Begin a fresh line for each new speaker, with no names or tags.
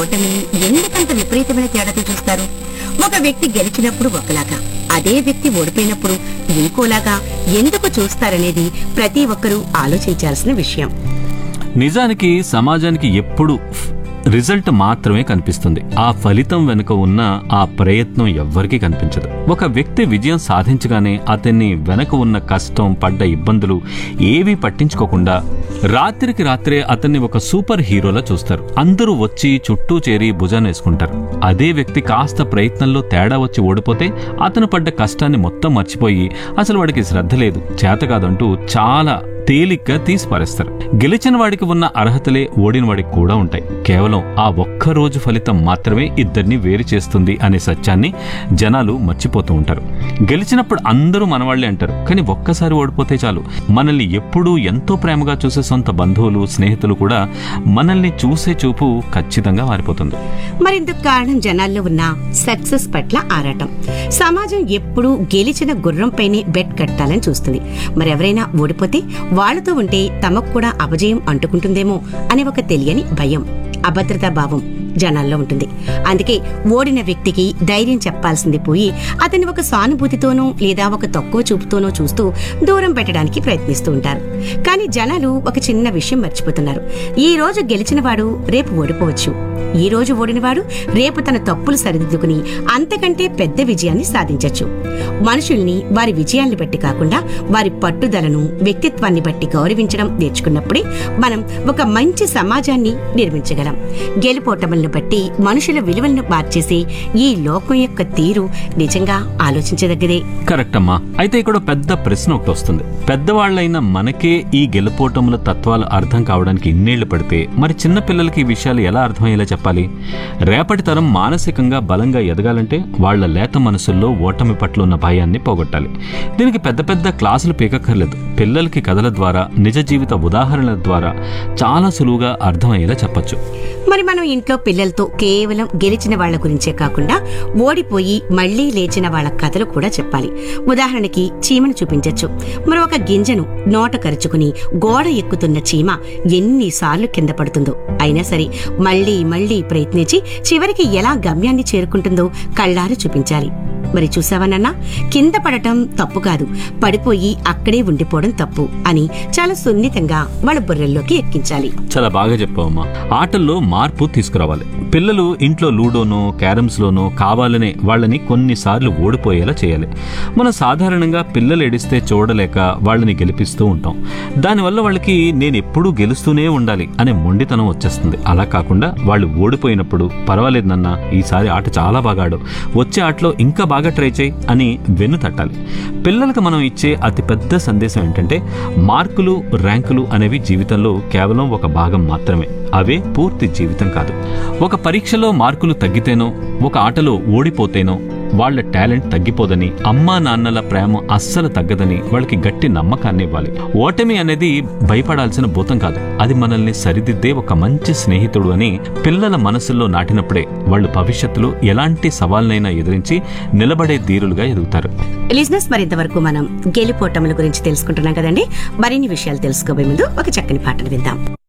ఓటమిని ఎందుకంత విపరీతమైన తేడాతో చూస్తారు ఒక వ్యక్తి గెలిచినప్పుడు ఒకలాగా అదే వ్యక్తి ఓడిపోయినప్పుడు ఇంకోలాగా ఎందుకు చూస్తారనేది ప్రతి ఒక్కరూ ఆలోచించాల్సిన విషయం
నిజానికి సమాజానికి ఎప్పుడు రిజల్ట్ మాత్రమే కనిపిస్తుంది ఆ ఫలితం వెనుక ఉన్న ఆ ప్రయత్నం ఎవ్వరికీ కనిపించదు ఒక వ్యక్తి విజయం సాధించగానే అతన్ని వెనక ఉన్న కష్టం పడ్డ ఇబ్బందులు ఏవీ పట్టించుకోకుండా రాత్రికి రాత్రే అతన్ని ఒక సూపర్ హీరోలా చూస్తారు అందరూ వచ్చి చుట్టూ చేరి భుజాన్ని వేసుకుంటారు అదే వ్యక్తి కాస్త ప్రయత్నంలో తేడా వచ్చి ఓడిపోతే అతను పడ్డ కష్టాన్ని మొత్తం మర్చిపోయి అసలు వాడికి శ్రద్ధ లేదు చేత కాదంటూ చాలా తేలిగ్గా తీసి పారేస్తారు గెలిచిన వాడికి ఉన్న అర్హతలే ఓడిన వాడికి కూడా ఉంటాయి కేవలం ఆ ఒక్క రోజు ఫలితం మాత్రమే ఇద్దరిని వేరు చేస్తుంది అనే సత్యాన్ని జనాలు మర్చిపోతూ ఉంటారు గెలిచినప్పుడు అందరూ మనవాళ్లే అంటారు కానీ ఒక్కసారి ఓడిపోతే చాలు మనల్ని ఎప్పుడూ ఎంతో ప్రేమగా చూసే సొంత బంధువులు స్నేహితులు కూడా మనల్ని చూసే చూపు ఖచ్చితంగా మారిపోతుంది
మరిందుకు కారణం జనాల్లో ఉన్న సక్సెస్ పట్ల ఆరాటం సమాజం ఎప్పుడూ గెలిచిన గుర్రంపైనే బెట్ కట్టాలని చూస్తుంది మరెవరైనా ఓడిపోతే వాళ్లతో ఉంటే తమకు కూడా అపజయం అంటుకుంటుందేమో అనే ఒక తెలియని భయం అభద్రతా భావం జనాల్లో ఉంటుంది అందుకే ఓడిన వ్యక్తికి ధైర్యం చెప్పాల్సింది పోయి అతన్ని ఒక సానుభూతితోనో లేదా ఒక తక్కువ చూపుతోనో చూస్తూ దూరం పెట్టడానికి ప్రయత్నిస్తూ ఉంటారు కానీ జనాలు ఒక చిన్న విషయం మర్చిపోతున్నారు ఈ రోజు గెలిచిన వాడు రేపు ఓడిపోవచ్చు ఈ రోజు ఓడినవాడు రేపు తన తప్పులు సరిదిద్దుకుని అంతకంటే పెద్ద విజయాన్ని సాధించొచ్చు మనుషుల్ని వారి విజయాల్ని బట్టి కాకుండా వారి పట్టుదలను వ్యక్తిత్వాన్ని బట్టి గౌరవించడం నేర్చుకున్నప్పుడే మనం ఒక మంచి సమాజాన్ని నిర్మించగలం గెలుపోటములను బట్టి మనుషుల విలువలను మార్చేసే ఈ లోకం యొక్క తీరు నిజంగా ఆలోచించదగ్గదే
కరెక్ట్ అమ్మా అయితే ఇక్కడ పెద్ద ప్రశ్న ఒకటి వస్తుంది పెద్దవాళ్లైన మనకే ఈ గెలుపోటముల తత్వాలు అర్థం కావడానికి ఇన్నేళ్లు పడితే మరి చిన్న పిల్లలకి ఈ విషయాలు ఎలా అర్థమయ్యేలా చెప్పాలి రేపటి తరం మానసికంగా బలంగా ఎదగాలంటే వాళ్ళ లేత మనసుల్లో ఓటమి పట్ల ఉన్న భయాన్ని పోగొట్టాలి దీనికి పెద్ద పెద్ద క్లాసులు పీకక్కర్లేదు పిల్లలకి కథల ద్వారా నిజ జీవిత ఉదాహరణల ద్వారా చాలా సులువుగా అర్థమయ్యేలా చెప్పొచ్చు
మరి మనం ఇంట్లో పిల్లలతో కేవలం గెలిచిన వాళ్ళ గురించే కాకుండా ఓడిపోయి మళ్లీ లేచిన వాళ్ళ కథలు కూడా చెప్పాలి ఉదాహరణకి చీమను చూపించొచ్చు మరి ఒక గింజను నోట కరుచుకుని గోడ ఎక్కుతున్న చీమ ఎన్నిసార్లు కింద పడుతుందో అయినా సరే మళ్లీ మళ్లీ ప్రయత్నించి చివరికి ఎలా గమ్యాన్ని చేరుకుంటుందో కళ్ళారు చూపించాలి మరి చూసావనన్నా కింద పడటం తప్పు కాదు పడిపోయి అక్కడే ఉండిపోవడం తప్పు అని చాలా సున్నితంగా వాళ్ళ బుర్రల్లోకి ఎక్కించాలి
చాలా బాగా చెప్పావమ్మా ఆటల్లో మార్పు తీసుకురావాలి పిల్లలు ఇంట్లో లూడోనో క్యారమ్స్ లోనో కావాలనే వాళ్ళని కొన్నిసార్లు ఓడిపోయేలా చేయాలి మనం సాధారణంగా పిల్లలు ఏడిస్తే చూడలేక వాళ్ళని గెలిపిస్తూ ఉంటాం దానివల్ల వాళ్ళకి నేను ఎప్పుడూ గెలుస్తూనే ఉండాలి అనే మొండితనం వచ్చేస్తుంది అలా కాకుండా వాళ్ళు ఓడిపోయినప్పుడు పర్వాలేదు నాన్న ఈసారి ఆట చాలా బాగా ఆడు వచ్చే ఆటలో ఇంకా బాగా ట్రై చేయి అని వెన్ను తట్టాలి పిల్లలకు మనం ఇచ్చే అతిపెద్ద సందేశం ఏంటంటే మార్కులు ర్యాంకులు అనేవి జీవితంలో కేవలం ఒక భాగం మాత్రమే అవే పూర్తి జీవితం కాదు ఒక పరీక్షలో మార్కులు తగ్గితేనో ఒక ఆటలో ఓడిపోతేనో వాళ్ళ టాలెంట్ తగ్గిపోదని అమ్మా నాన్నల ప్రేమ అస్సలు తగ్గదని వాళ్ళకి గట్టి నమ్మకాన్ని ఇవ్వాలి ఓటమి అనేది భయపడాల్సిన భూతం కాదు అది మనల్ని సరిదిద్దే ఒక మంచి స్నేహితుడు అని పిల్లల మనసుల్లో నాటినప్పుడే వాళ్ళు భవిష్యత్తులో ఎలాంటి సవాల్నైనా ఎదిరించి నిలబడే ధీరులుగా ఎదుగుతారు
లిజినెస్ మరింతవరకు మనం గెలుపోటముల గురించి తెలుసుకుంటున్నాం కదండి మరిన్ని విషయాలు తెలుసుకోబోయే ముందు ఒక చక్కని పాటను విందాం